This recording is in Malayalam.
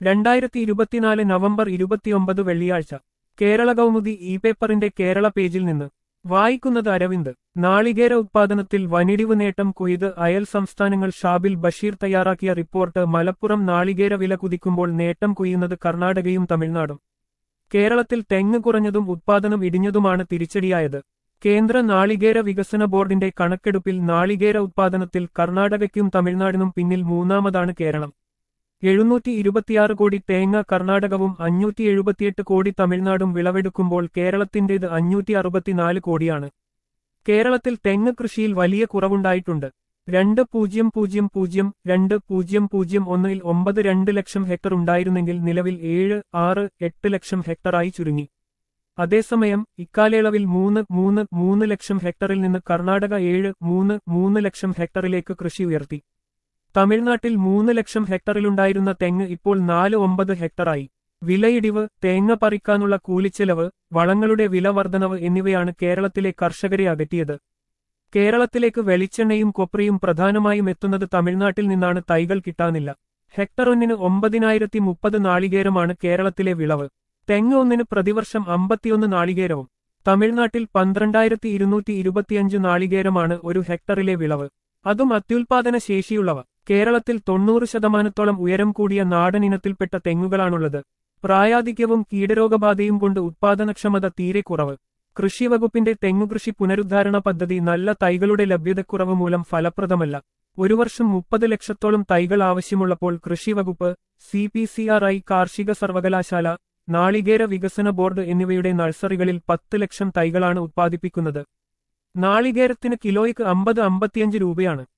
രണ്ടായിരത്തി ഇരുപത്തിനാല് നവംബർ ഇരുപത്തിയൊമ്പത് വെള്ളിയാഴ്ച കേരള കൗമുദി ഇ പേപ്പറിന്റെ കേരള പേജിൽ നിന്ന് വായിക്കുന്നത് അരവിന്ദ് നാളികേര ഉത്പാദനത്തിൽ വനിടിവ് നേട്ടം കൊയ്ത് അയൽ സംസ്ഥാനങ്ങൾ ഷാബിൽ ബഷീർ തയ്യാറാക്കിയ റിപ്പോർട്ട് മലപ്പുറം നാളികേര വില കുതിക്കുമ്പോൾ നേട്ടം കൊയ്യുന്നത് കർണാടകയും തമിഴ്നാടും കേരളത്തിൽ തെങ്ങ് കുറഞ്ഞതും ഉത്പാദനം ഇടിഞ്ഞതുമാണ് തിരിച്ചടിയായത് കേന്ദ്ര നാളികേര വികസന ബോർഡിന്റെ കണക്കെടുപ്പിൽ നാളികേര ഉത്പാദനത്തിൽ കർണാടകയ്ക്കും തമിഴ്നാടിനും പിന്നിൽ മൂന്നാമതാണ് കേരളം എഴുന്നൂറ്റി ഇരുപത്തിയാറ് കോടി തേങ്ങ കർണാടകവും അഞ്ഞൂറ്റി എഴുപത്തിയെട്ട് കോടി തമിഴ്നാടും വിളവെടുക്കുമ്പോൾ കേരളത്തിന്റേത് അഞ്ഞൂറ്റി അറുപത്തിനാല് കോടിയാണ് കേരളത്തിൽ തെങ്ങ് കൃഷിയിൽ വലിയ കുറവുണ്ടായിട്ടുണ്ട് രണ്ട് പൂജ്യം പൂജ്യം പൂജ്യം രണ്ട് പൂജ്യം പൂജ്യം ഒന്നിൽ ഒമ്പത് രണ്ട് ലക്ഷം ഹെക്ടർ ഉണ്ടായിരുന്നെങ്കിൽ നിലവിൽ ഏഴ് ആറ് എട്ട് ലക്ഷം ഹെക്ടറായി ചുരുങ്ങി അതേസമയം ഇക്കാലയളവിൽ മൂന്ന് മൂന്ന് മൂന്ന് ലക്ഷം ഹെക്ടറിൽ നിന്ന് കർണാടക ഏഴ് മൂന്ന് മൂന്ന് ലക്ഷം ഹെക്ടറിലേക്ക് കൃഷി ഉയർത്തി തമിഴ്നാട്ടിൽ മൂന്ന് ലക്ഷം ഹെക്ടറിലുണ്ടായിരുന്ന തെങ്ങ് ഇപ്പോൾ നാല് ഒമ്പത് ഹെക്ടറായി വിലയിടിവ് തേങ്ങ പറിക്കാനുള്ള കൂലിച്ചെലവ് വളങ്ങളുടെ വില വർധനവ് എന്നിവയാണ് കേരളത്തിലെ കർഷകരെ അകറ്റിയത് കേരളത്തിലേക്ക് വെളിച്ചെണ്ണയും കൊപ്രയും പ്രധാനമായും എത്തുന്നത് തമിഴ്നാട്ടിൽ നിന്നാണ് തൈകൾ കിട്ടാനില്ല ഹെക്ടർ ഒന്നിന് ഒമ്പതിനായിരത്തി മുപ്പത് നാളികേരമാണ് കേരളത്തിലെ വിളവ് തെങ്ങ് ഒന്നിന് പ്രതിവർഷം അമ്പത്തിയൊന്ന് നാളികേരവും തമിഴ്നാട്ടിൽ പന്ത്രണ്ടായിരത്തി ഇരുന്നൂറ്റി ഇരുപത്തിയഞ്ച് നാളികേരമാണ് ഒരു ഹെക്ടറിലെ വിളവ് അതും അത്യുൽപാദന ശേഷിയുള്ളവ കേരളത്തിൽ തൊണ്ണൂറ് ശതമാനത്തോളം ഉയരം കൂടിയ നാടൻ ഇനത്തിൽപ്പെട്ട തെങ്ങുകളാണുള്ളത് പ്രായാധിക്യവും കീടരോഗബാധയും കൊണ്ട് ഉത്പാദനക്ഷമത തീരെ കുറവ് കൃഷിവകുപ്പിന്റെ തെങ്ങുകൃഷി പുനരുദ്ധാരണ പദ്ധതി നല്ല തൈകളുടെ ലഭ്യതക്കുറവ് മൂലം ഫലപ്രദമല്ല ഒരു വർഷം മുപ്പത് ലക്ഷത്തോളം തൈകൾ ആവശ്യമുള്ളപ്പോൾ കൃഷിവകുപ്പ് C P C R I കാർഷിക സർവകലാശാല നാളികേര വികസന ബോർഡ് എന്നിവയുടെ നഴ്സറികളിൽ പത്ത് ലക്ഷം തൈകളാണ് ഉത്പാദിപ്പിക്കുന്നത് നാളികേരത്തിന് കിലോയ്ക്ക് അമ്പത് അമ്പത്തിയഞ്ച് രൂപയാണ്